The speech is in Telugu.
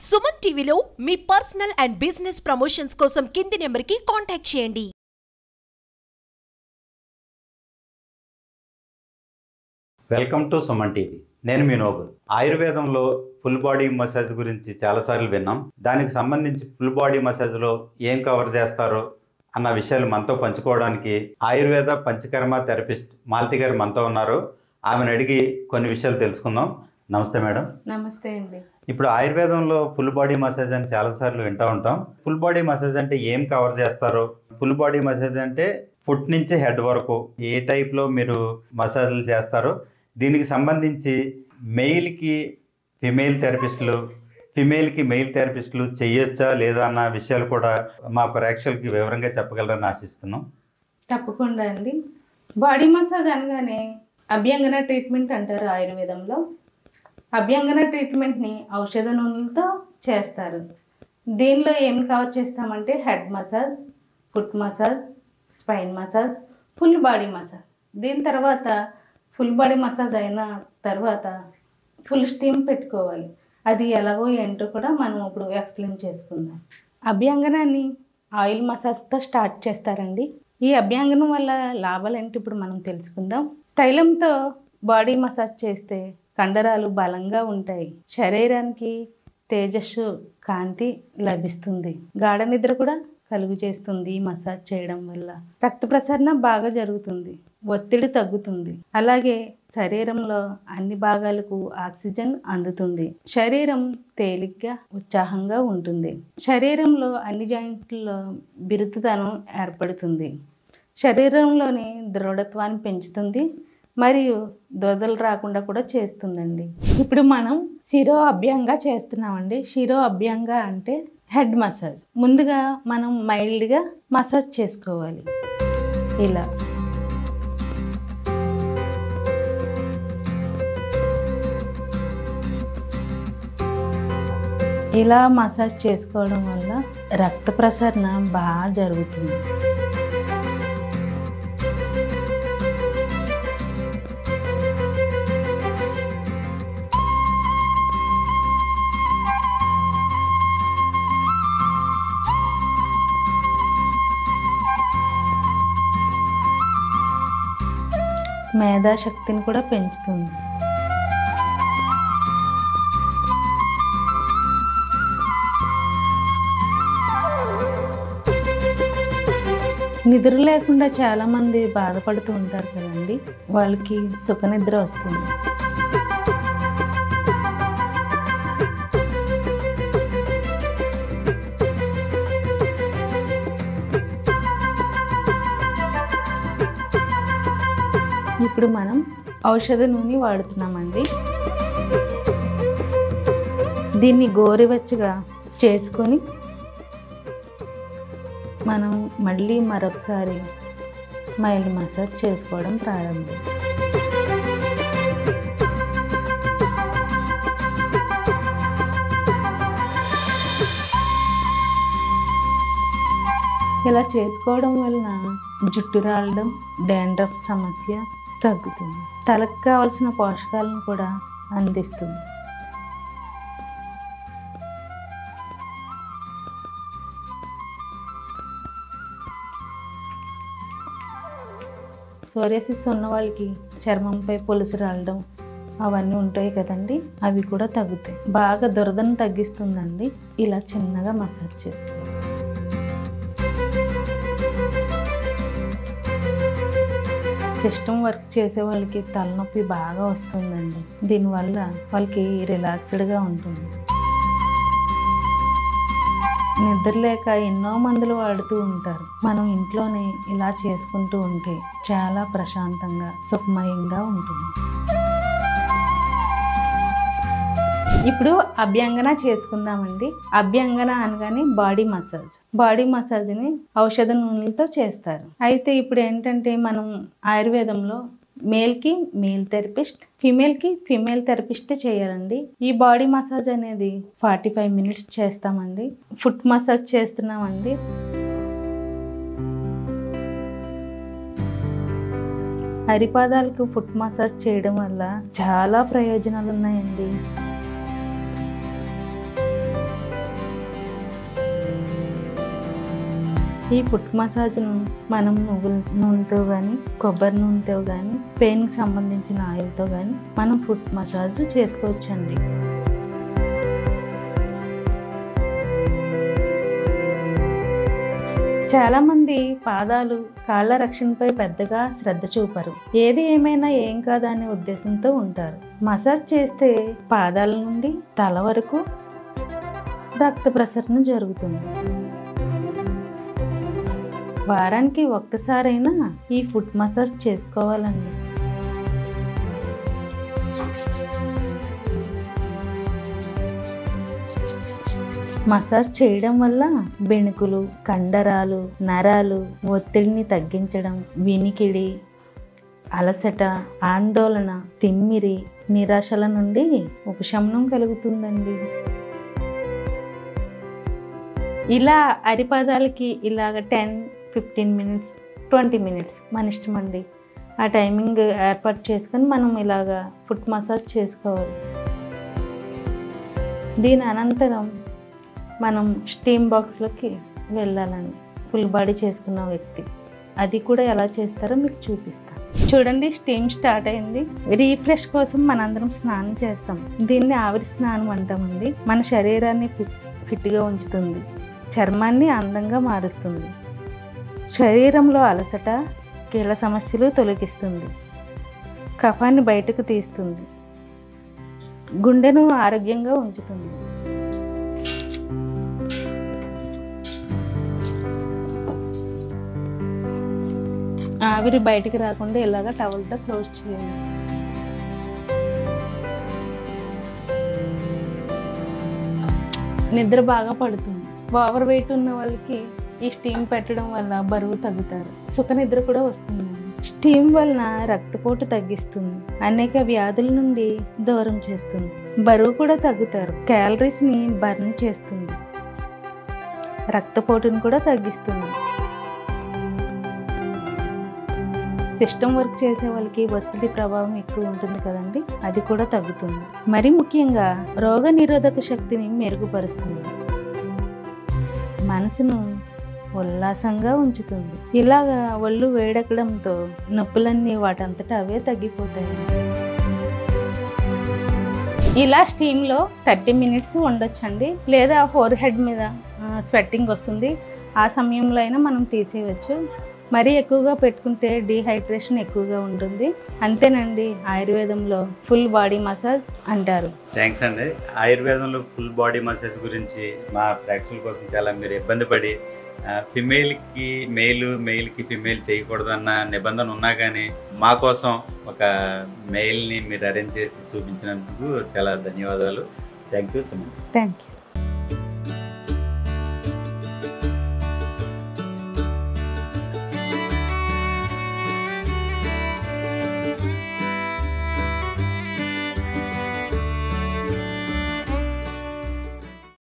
సుమన్ టీవీలో మీ పర్సనల్ అండ్ బిజినెస్ ప్రమోషన్స్ కోసం కింది నెంబర్కి కాంటాక్ట్ చేయండి వెల్కమ్ టు సుమన్ టీవీ నేను మీ నోబుల్ ఆయుర్వేదంలో ఫుల్ బాడీ మసాజ్ గురించి చాలాసార్లు విన్నాం దానికి సంబంధించి ఫుల్ బాడీ మసాజ్లో ఏం కవర్ చేస్తారో అన్న విషయాలు మనతో పంచుకోవడానికి ఆయుర్వేద పంచకర్మ థెరపిస్ట్ మాలతి గారు మనతో ఉన్నారు ఆమెను అడిగి కొన్ని విషయాలు తెలుసుకుందాం నమస్తే మేడం నమస్తే అండి ఇప్పుడు ఆయుర్వేదంలో ఫుల్ బాడీ మసాజ్ అని చాలాసార్లు వింటూ ఉంటాం ఫుల్ బాడీ మసాజ్ అంటే ఏం కవర్ చేస్తారు ఫుల్ బాడీ మసాజ్ అంటే ఫుట్ నుంచి హెడ్ వరకు ఏ టైప్లో మీరు మసాజ్లు చేస్తారో దీనికి సంబంధించి మెయిల్కి ఫిమేల్ థెరపిస్టులు ఫిమేల్కి మెయిల్ థెరపిస్టులు చేయొచ్చా లేదా అన్న విషయాలు కూడా మా ప్రేక్షకులకి వివరంగా చెప్పగలరని ఆశిస్తున్నాం తప్పకుండా అండి బాడీ మసాజ్ అనగానే అభ్యంగన ట్రీట్మెంట్ అంటారు ఆయుర్వేదంలో అభ్యంగన ట్రీట్మెంట్ని ఔషధ నూనెలతో చేస్తారు దీనిలో ఏం కవర్ చేస్తామంటే head massage foot massage spine massage full body massage దీని తర్వాత ఫుల్ బాడీ మసాజ్ అయిన తర్వాత ఫుల్ స్టీమ్ పెట్టుకోవాలి అది ఎలాగో ఏంటో కూడా మనం ఇప్పుడు ఎక్స్ప్లెయిన్ చేసుకుందాం అభ్యంగనాన్ని ఆయిల్ మసాజ్తో స్టార్ట్ చేస్తారండి ఈ అభ్యంగనం వల్ల లాభాలు ఏంటి ఇప్పుడు మనం తెలుసుకుందాం తైలంతో బాడీ మసాజ్ చేస్తే కండరాలు బలంగా ఉంటాయి శరీరానికి తేజస్సు కాంతి లభిస్తుంది గాఢ నిద్ర కూడా కలుగు చేస్తుంది ఈ మసాజ్ చేయడం వల్ల రక్త ప్రసరణ బాగా జరుగుతుంది ఒత్తిడి తగ్గుతుంది అలాగే శరీరంలో అన్ని భాగాలకు ఆక్సిజన్ అందుతుంది శరీరం తేలిగ్గా ఉత్సాహంగా ఉంటుంది శరీరంలో అన్ని జాయింట్లలో బిరుతుతనం ఏర్పడుతుంది శరీరంలోని దృఢత్వాన్ని పెంచుతుంది మరియు దోదలు రాకుండా కూడా చేస్తుందండి ఇప్పుడు మనం శిరో అభ్యంగా చేస్తున్నామండి శిరో అభ్యంగా అంటే హెడ్ మసాజ్ ముందుగా మనం మైల్డ్గా మసాజ్ చేసుకోవాలి ఇలా ఇలా మసాజ్ చేసుకోవడం వల్ల రక్త ప్రసరణ బాగా జరుగుతుంది మేధాశక్తిని కూడా పెంచుతుంది నిద్ర లేకుండా చాలా మంది బాధపడుతూ ఉంటారు కదండి వాళ్ళకి సుఖ నిద్ర వస్తుంది ఇప్పుడు మనం ఔషధ నూనె వాడుతున్నామండి దీన్ని గోరువెచ్చగా చేసుకొని మనం మళ్ళీ మరొకసారి మైల్డ్ మసాజ్ చేసుకోవడం ప్రారంభం ఇలా చేసుకోవడం వలన జుట్టు రాలడం డాండ్రఫ్ సమస్య తగ్గుతుంది తలకు కావలసిన పోషకాలను కూడా అందిస్తుంది సోరియాసిస్ ఉన్న వాళ్ళకి చర్మంపై పొలుసు రాలడం అవన్నీ ఉంటాయి కదండి అవి కూడా తగ్గుతాయి బాగా దురదను తగ్గిస్తుందండి ఇలా చిన్నగా మసాజ్ చేసుకోవాలి సిస్టమ్ వర్క్ చేసే వాళ్ళకి తలనొప్పి బాగా వస్తుందండి దీనివల్ల వాళ్ళకి రిలాక్స్డ్గా ఉంటుంది నిద్ర లేక ఎన్నో మందులు వాడుతూ ఉంటారు మనం ఇంట్లోనే ఇలా చేసుకుంటూ ఉంటే చాలా ప్రశాంతంగా సుఖమయంగా ఉంటుంది ఇప్పుడు అభ్యంగన చేసుకుందామండి అభ్యంగన అనగానే బాడీ మసాజ్ బాడీ మసాజ్ని ఔషధ నూనెలతో చేస్తారు అయితే ఇప్పుడు ఏంటంటే మనం ఆయుర్వేదంలో మేల్కి మేల్ థెరపిస్ట్ ఫిమేల్కి ఫిమేల్ థెరపిస్ట్ చేయాలండి ఈ బాడీ మసాజ్ అనేది ఫార్టీ ఫైవ్ మినిట్స్ చేస్తామండి ఫుట్ మసాజ్ చేస్తున్నామండి అరిపాదాలకు ఫుట్ మసాజ్ చేయడం వల్ల చాలా ప్రయోజనాలు ఉన్నాయండి ఈ ఫుట్ మసాజ్ను మనం నువ్వుల నూనెతో కానీ కొబ్బరి నూనెతో కానీ పెయిన్కి సంబంధించిన ఆయిల్తో కానీ మనం ఫుట్ మసాజ్ చేసుకోవచ్చండి చాలామంది పాదాలు కాళ్ళ రక్షణపై పెద్దగా శ్రద్ధ చూపరు ఏది ఏమైనా ఏం కాదనే ఉద్దేశంతో ఉంటారు మసాజ్ చేస్తే పాదాల నుండి తల వరకు రక్త ప్రసరణ జరుగుతుంది వారానికి ఒక్కసారైనా ఈ ఫుట్ మసాజ్ చేసుకోవాలండి మసాజ్ చేయడం వల్ల బెణుకులు కండరాలు నరాలు ఒత్తిడిని తగ్గించడం వినికిడి అలసట ఆందోళన తిమ్మిరి నిరాశల నుండి ఉపశమనం కలుగుతుందండి ఇలా అరిపాదాలకి ఇలాగ ten fifteen minutes twenty minutes మన ఇష్టం అండి ఆ టైమింగ్ ఏర్పాటు చేసుకొని మనం ఇలాగా ఫుట్ మసాజ్ చేసుకోవాలి దీని అనంతరం మనం స్టీమ్ బాక్స్లోకి వెళ్ళాలండి ఫుల్ బాడీ చేసుకున్న వ్యక్తి అది కూడా ఎలా చేస్తారో మీకు చూపిస్తాను చూడండి స్టీమ్ స్టార్ట్ అయింది రీఫ్రెష్ కోసం మనందరం స్నానం చేస్తాం దీన్ని ఆవిరి స్నానం అంటామండి మన శరీరాన్ని ఫిట్ ఫిట్గా ఉంచుతుంది చర్మాన్ని అందంగా మారుస్తుంది శరీరంలో అలసట కీళ్ళ సమస్యలు తొలగిస్తుంది కఫాన్ని బయటకు తీస్తుంది గుండెను ఆరోగ్యంగా ఉంచుతుంది ఆవిరి బయటికి రాకుండా ఇలాగ టవల్తో క్లోజ్ చేయండి నిద్ర బాగా పడుతుంది ఓవర్ వెయిట్ ఉన్న వాళ్ళకి ఈ స్టీమ్ పెట్టడం వల్ల బరువు తగ్గుతారు సుఖ నిద్ర కూడా వస్తుంది స్టీమ్ వలన రక్తపోటు తగ్గిస్తుంది అనేక వ్యాధుల నుండి దూరం చేస్తుంది బరువు కూడా తగ్గుతారు క్యాలరీస్ ని బర్న్ చేస్తుంది రక్తపోటును కూడా తగ్గిస్తుంది సిస్టమ్ వర్క్ చేసే వాళ్ళకి ఒత్తిడి ప్రభావం ఎక్కువ ఉంటుంది కదండి అది కూడా తగ్గుతుంది మరి ముఖ్యంగా రోగ నిరోధక శక్తిని మెరుగుపరుస్తుంది మనసును ఉల్లాసంగా ఉంచుతుంది ఇలాగా ఒళ్ళు వేడెక్కడంతో నొప్పులన్నీ వాటంతట అవే తగ్గిపోతాయి ఇలా స్టీమ్లో థర్టీ మినిట్స్ ఉండొచ్చండి లేదా ఫోర్ హెడ్ మీద స్వెట్టింగ్ వస్తుంది ఆ సమయంలో అయినా మనం తీసేయవచ్చు మరీ ఎక్కువగా పెట్టుకుంటే డీహైడ్రేషన్ ఎక్కువగా ఉంటుంది అంతేనండి ఆయుర్వేదంలో ఫుల్ బాడీ మసాజ్ అంటారు థ్యాంక్స్ అండి ఆయుర్వేదంలో ఫుల్ బాడీ మసాజ్ గురించి మా ప్రేక్షకుల కోసం చాలా మీరు ఇబ్బంది పడి ఫిమేల్కి మేల్ మెయిల్కి ఫిమేల్ చేయకూడదన్న నిబంధన ఉన్నా కానీ మా కోసం ఒక మెయిల్ని మీరు అరేంజ్ చేసి చూపించినందుకు చాలా ధన్యవాదాలు thank you so much thank you